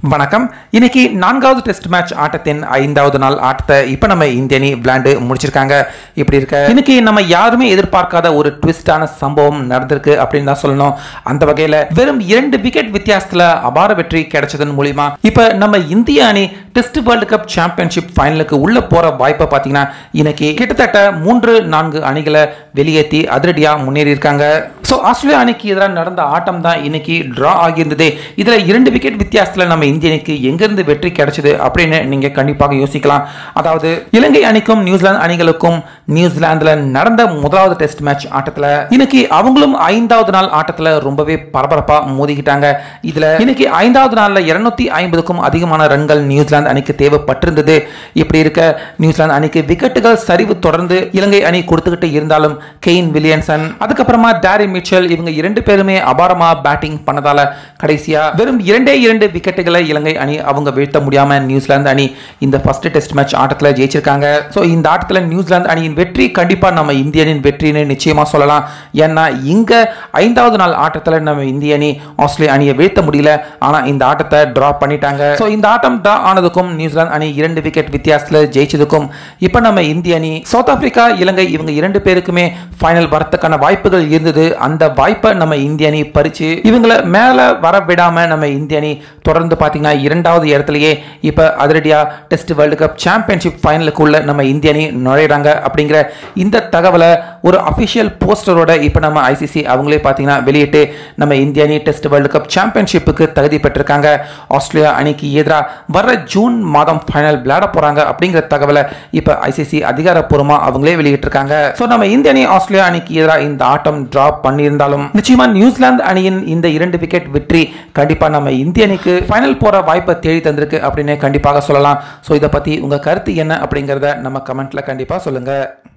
வணக்கம் இன்னைக்கு நான்காவது டெஸ்ட் மேட்ச் ஆட்டத்தின் ஐந்தாவது நாள் ஆட்டத்தை இப்போ நம்ம இந்திய அணி விளையாண்டு முடிச்சிருக்காங்க இப்படி இருக்க இன்னைக்கு நம்ம யாருமே எதிர்பார்க்காத ஒரு ட்விஸ்டான சம்பவம் நடந்திருக்கு அப்படின்னு தான் சொல்லணும் அந்த வகையில் வெறும் இரண்டு விக்கெட் வித்தியாசத்தில் அபார வெற்றி கிடைச்சதன் மூலியமா இப்போ நம்ம இந்திய அணி டெஸ்ட் வேர்ல்டு கப் சாம்பியன்ஷிப் ஃபைனலுக்கு உள்ள போற வாய்ப்பை பார்த்தீங்கன்னா இன்னைக்கு கிட்டத்தட்ட மூன்று நான்கு அணிகளை வெளியேற்றி அதிரடியா முன்னேறி இருக்காங்க ஸோ ஆஸ்திரேலியா அணிக்கு எதிராக நடந்த ஆட்டம் தான் இன்னைக்கு டிரா ஆகியிருந்தது இதுல இரண்டு விக்கெட் வித்தியாசத்தில் நம்ம இந்திய அணிக்கு எங்கிருந்து வெற்றி கிடைச்சது அப்படின்னு நீங்க கண்டிப்பாக யோசிக்கலாம் அதாவது இலங்கை அணிக்கும் நியூசிலாந்து அணிகளுக்கும் நியூசிலாந்துல நடந்த முதலாவது டெஸ்ட் மேட்ச் ஆட்டத்துல இன்னைக்கு அவங்களும் ஐந்தாவது நாள் ஆட்டத்துல ரொம்பவே பரபரப்பா மோதிக்கிட்டாங்க இதுல இன்னைக்கு ஐந்தாவது நாள்ல இருநூத்தி ஐம்பதுக்கும் அதிகமான ரன்கள் நியூசிலாந்து அணிக்கு தேவைப்பட்டிருந்தது இப்படி இருக்க நியூசிலாந்து அணிக்கு விக்கெட்டுகள் சரிவு தொடர்ந்து இலங்கை அணி கொடுத்துக்கிட்டு இருந்தாலும் கெயின் வில்லியன்சன் அதுக்கப்புறமா டேரி மிச்சல் இவங்க இரண்டு பேருமே அபாரமா பேட்டிங் பண்ணதால கடைசியா வெறும் இரண்டே இரண்டு விக்கெட்டுகளை இலங்கை அணி அவங்க வீழ்த்த முடியாம நியூசிலாந்து அணி இந்த ஃபர்ஸ்ட் டெஸ்ட் மேட்ச் ஆட்டத்துல ஜெயிச்சிருக்காங்க ஸோ இந்த ஆட்டத்துல நியூசிலாந்து அணியின் வெற்றி கண்டிப்பா நம்ம இந்திய அணியின் வெற்றின்னு நிச்சயமா சொல்லலாம் ஏன்னா இங்க ஐந்தாவது நாள் ஆட்டத்துல நம்ம இந்திய அணி ஆஸ்திரேலியா அணியை வீழ்த்த முடியல ஆனா இந்த ஆட்டத்தை டிரா பண்ணிட்டாங்க ஸோ இந்த ஆட்டம் டிரா ஆனதுக்கும் நியூசிலாந்து அணி இரண்டு விக்கெட் வித்தியாசத்துல ஜெயிச்சதுக்கும் இப்போ நம்ம இந்திய அணி சவுத் ஆப்பிரிக்கா இலங்கை இவங்க இரண்டு பேருக்குமே ஃபைனல் வரத்துக்கான வாய்ப்புகள் இருந்தது அந்த வாய்ப்பை நம்ம இந்திய அணி பறிச்சு இவங்களை மேல வர விடாம நம்ம இந்திய அணி தொடர்ந்து பார்த்தீங்கன்னா இரண்டாவது இடத்துலயே இப்போ அதிரடியா டெஸ்ட் வேர்ல்டு கப் சாம்பியன்ஷிப் ஃபைனலுக்குள்ள நம்ம இந்திய அணி நுழையிறாங்க அப்படிங்கிற இந்த தகவலை ஒரு அஃபிஷியல் போஸ்டரோட இப்போ நம்ம ஐசிசி அவங்களே பார்த்தீங்கன்னா வெளியிட்டு நம்ம இந்திய அணி டெஸ்ட் வேர்ல்டு கப் சாம்பியன்ஷிப்புக்கு தகுதி பெற்றிருக்காங்க ஆஸ்திரேலியா அணிக்கு எதிராக வர ஜூன் மாதம் ஃபைனல் விளையாட போறாங்க அப்படிங்கிற தகவலை இப்போ ஐசிசி அதிகாரப்பூர்வமா அவங்களே வெளியிட்டிருக்காங்க ஸோ நம்ம இந்திய அணி ஆஸ்திரேலியா அணிக்கு எதிராக இந்த ஆட்டம் டிராப் பண்ணியிருந்தாலும் நிச்சயமா நியூசிலாந்து அணியின் இந்த இரண்டு விக்கெட் வெற்றி கண்டிப்பா நம்ம இந்திய அணிக்கு ஃபைனல் போற வாய்ப்பை தேடி தந்திருக்கு அப்படின்னு கண்டிப்பாக சொல்லலாம் ஸோ இதை பத்தி உங்க கருத்து என்ன அப்படிங்கிறத நம்ம கமெண்ட்ல கண்டிப்பா சொல்லுங்க